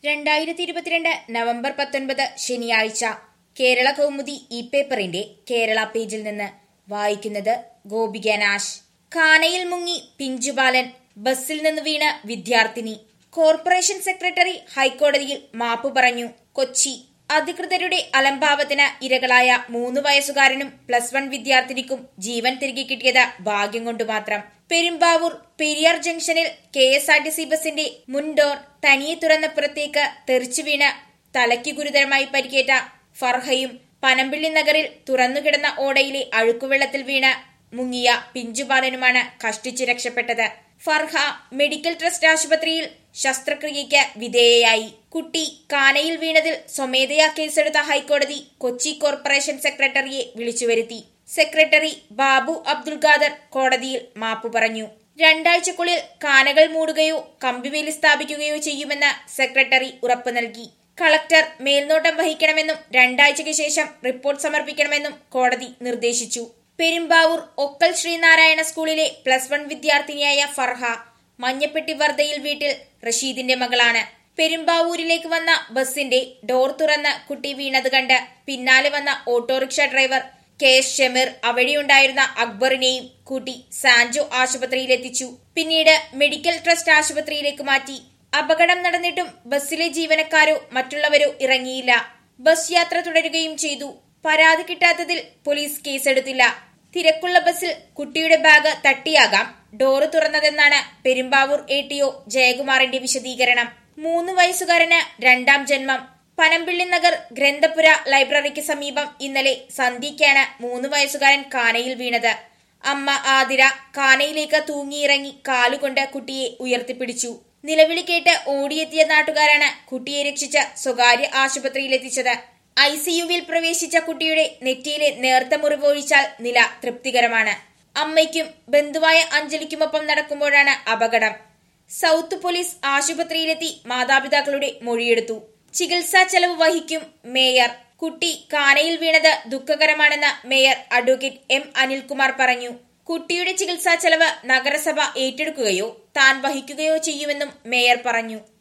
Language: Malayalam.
രണ്ടായിരത്തി ഇരുപത്തിരണ്ട് നവംബർ പത്തൊൻപത് ശനിയാഴ്ച കേരള കൗമുദി ഇ പേപ്പറിന്റെ കേരള പേജിൽ നിന്ന് വായിക്കുന്നത് ഗോപിക നാശ് കാനയിൽ മുങ്ങി പിഞ്ചുബാലൻ ബസ്സിൽ നിന്ന് വീണ വിദ്യാർത്ഥിനി കോർപ്പറേഷൻ സെക്രട്ടറി ഹൈക്കോടതിയിൽ മാപ്പ് പറഞ്ഞു കൊച്ചി അധികൃതരുടെ അലംഭാവത്തിന് ഇരകളായ മൂന്ന് വയസ്സുകാരനും പ്ലസ് വൺ വിദ്യാർത്ഥിനിക്കും ജീവൻ തിരികെ കിട്ടിയത് ഭാഗ്യം കൊണ്ട് മാത്രം പെരുമ്പാവൂർ പെരിയാർ ജംഗ്ഷനിൽ K S R T C ബസിന്റെ മുൻ ഡോർ തനിയെ തുറന്ന പുറത്തേക്ക് തെറിച്ചു വീണ് തലയ്ക്ക് ഗുരുതരമായി പരിക്കേറ്റ ഫർഹയും പനമ്പിള്ളി നഗറിൽ തുറന്നുകിടന്ന ഓടയിലെ അഴുക്കുവെള്ളത്തിൽ വീണ് മുങ്ങിയ പിഞ്ചുബാലനുമാണ് കഷ്ടിച്ച് രക്ഷപ്പെട്ടത് ഫർഹ മെഡിക്കൽ ട്രസ്റ്റ് ആശുപത്രിയിൽ ശസ്ത്രക്രിയയ്ക്ക് വിധേയയായി കുട്ടി കാനയിൽ വീണതിൽ സ്വമേധയാ കേസെടുത്ത ഹൈക്കോടതി കൊച്ചി കോർപ്പറേഷൻ സെക്രട്ടറിയെ വിളിച്ചുവരുത്തി സെക്രട്ടറി ബാബു അബ്ദുൽ ഖാദർ കോടതിയിൽ മാപ്പു പറഞ്ഞു രണ്ടാഴ്ചക്കുള്ളിൽ കാനകൾ മൂടുകയോ കമ്പിവേലി സ്ഥാപിക്കുകയോ ചെയ്യുമെന്ന് സെക്രട്ടറി ഉറപ്പു നൽകി കളക്ടർ മേൽനോട്ടം വഹിക്കണമെന്നും രണ്ടാഴ്ചയ്ക്ക് ശേഷം റിപ്പോർട്ട് സമർപ്പിക്കണമെന്നും കോടതി നിർദ്ദേശിച്ചു പെരുമ്പാവൂർ ഒക്കൽ ശ്രീനാരായണ സ്കൂളിലെ പ്ലസ് വൺ വിദ്യാർത്ഥിനിയായ ഫർഹ മഞ്ഞപ്പെട്ടി വർദ്ധയിൽ വീട്ടിൽ റഷീദിന്റെ മകളാണ് പെരുമ്പാവൂരിലേക്ക് വന്ന ബസിന്റെ ഡോർ തുറന്ന് കുട്ടി വീണത് കണ്ട് പിന്നാലെ വന്ന autorickshaw driver K S Shameer അവിടെയുണ്ടായിരുന്ന അക്ബറിനെയും കൂട്ടി സാൻജോ ആശുപത്രിയിലെത്തിച്ചു പിന്നീട് മെഡിക്കൽ ട്രസ്റ്റ് ആശുപത്രിയിലേക്ക് മാറ്റി അപകടം നടന്നിട്ടും ബസ്സിലെ ജീവനക്കാരോ മറ്റുള്ളവരോ ഇറങ്ങിയില്ല ബസ് യാത്ര തുടരുകയും ചെയ്തു പരാതി കിട്ടാത്തതിൽ പോലീസ് കേസെടുത്തില്ല തിരക്കുള്ള ബസ്സിൽ കുട്ടിയുടെ ബാഗ് തട്ടിയാകാം ഡോറ് തുറന്നതെന്നാണ് പെരുമ്പാവൂർ എ ടി ഒ ജയകുമാറിന്റെ വിശദീകരണം മൂന്ന് വയസ്സുകാരന് രണ്ടാം ജന്മം പനമ്പിള്ളി നഗർ ഗ്രന്ഥപുര ലൈബ്രറിക്ക് സമീപം ഇന്നലെ സന്ധ്യയ്ക്കാണ് മൂന്ന് വയസ്സുകാരൻ കാനയിൽ വീണത് അമ്മ ആതിര കാനയിലേക്ക് തൂങ്ങിയിറങ്ങി കാലുകൊണ്ട് കുട്ടിയെ ഉയർത്തിപ്പിടിച്ചു നിലവിളി കേട്ട് ഓടിയെത്തിയ നാട്ടുകാരാണ് കുട്ടിയെ രക്ഷിച്ച് സ്വകാര്യ ആശുപത്രിയിലെത്തിച്ചത് ഐ സിയുവിൽ പ്രവേശിച്ച കുട്ടിയുടെ നെറ്റിയിലെ നേർത്ത മുറിവൊഴിച്ചാൽ നില തൃപ്തികരമാണ് അമ്മയ്ക്കും ബന്ധുവായ അഞ്ജലിക്കുമൊപ്പം നടക്കുമ്പോഴാണ് അപകടം സൗത്ത് പോലീസ് ആശുപത്രിയിലെത്തി മാതാപിതാക്കളുടെ മൊഴിയെടുത്തു ചികിത്സാ ചെലവ് വഹിക്കും മേയർ കുട്ടി കാനയിൽ വീണത് ദുഃഖകരമാണെന്ന് മേയർ അഡ്വക്കേറ്റ് എം അനിൽകുമാർ പറഞ്ഞു കുട്ടിയുടെ ചികിത്സാ ചെലവ് നഗരസഭ ഏറ്റെടുക്കുകയോ താൻ വഹിക്കുകയോ ചെയ്യുമെന്നും മേയർ പറഞ്ഞു